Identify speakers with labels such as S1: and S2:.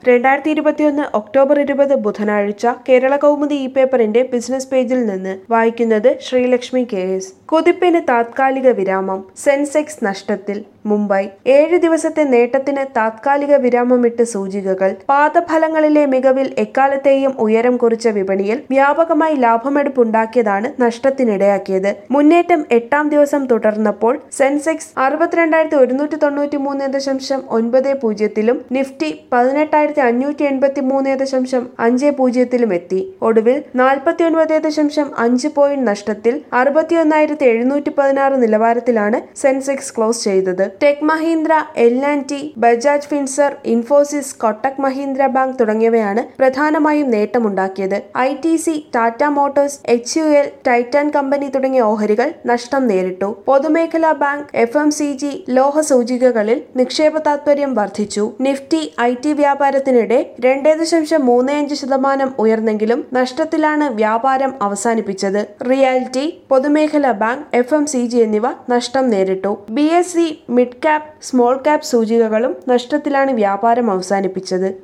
S1: രണ്ടായിരത്തി ഇരുപത്തിയൊന്ന് ഒക്ടോബർ ഇരുപത് ബുധനാഴ്ച കേരള കൗമുദി ഇ പേപ്പറിന്റെ ബിസിനസ് പേജിൽ നിന്ന് വായിക്കുന്നത് ശ്രീലക്ഷ്മി കെ എസ് കുതിപ്പിന് താത്കാലിക വിരാമം സെൻസെക്സ് നഷ്ടത്തിൽ മുംബൈ ഏഴ് ദിവസത്തെ നേട്ടത്തിന് താത്കാലിക വിരാമമിട്ട് സൂചികകൾ പാദഫലങ്ങളിലെ മികവിൽ എക്കാലത്തെയും ഉയരം കുറിച്ച വിപണിയിൽ വ്യാപകമായി ലാഭമെടുപ്പുണ്ടാക്കിയതാണ് നഷ്ടത്തിനിടയാക്കിയത് മുന്നേറ്റം എട്ടാം ദിവസം തുടർന്നപ്പോൾ സെൻസെക്സ് അറുപത്തിരണ്ടായിരത്തി ഒരുന്നൂറ്റി തൊണ്ണൂറ്റി മൂന്ന് ദശാംശം ഒൻപത് പൂജ്യത്തിലും നിഫ്റ്റി പതിനെട്ടായിരത്തി അഞ്ഞൂറ്റി എൺപത്തി മൂന്ന് ദശാംശം അഞ്ച് പൂജ്യത്തിലും എത്തി ഒടുവിൽ നാൽപ്പത്തി ഒൻപത് ദശാംശം അഞ്ച് പോയിന്റ് നഷ്ടത്തിൽ അറുപത്തിയൊന്നായിരത്തി എഴുന്നൂറ്റി പതിനാറ് നിലവാരത്തിലാണ് സെൻസെക്സ് ക്ലോസ് ചെയ്തത് Tech Mahindra L and T Bajaj Finserv Infosys Kotak Mahindra bank തുടങ്ങിയവയാണ് പ്രധാനമായും നേട്ടമുണ്ടാക്കിയത് I T C Tata motors H U L Titan company തുടങ്ങിയ ഓഹരികൾ നഷ്ടം നേരിട്ടു പൊതുമേഖലാ bank F M C G ലോഹ സൂചികകളിൽ നിക്ഷേപ താത്പര്യം വർദ്ധിച്ചു നിഫ്റ്റി ഐ ടി വ്യാപാരത്തിനിടെ രണ്ടേ ദശാംശം മൂന്ന് അഞ്ച് ശതമാനം ഉയർന്നെങ്കിലും നഷ്ടത്തിലാണ് വ്യാപാരം അവസാനിപ്പിച്ചത് റിയാലിറ്റി പൊതുമേഖലാ bank F M C G എന്നിവ നഷ്ടം നേരിട്ടു B S E mid cap small cap സൂചികകളും നഷ്ടത്തിലാണ് വ്യാപാരം അവസാനിപ്പിച്ചത്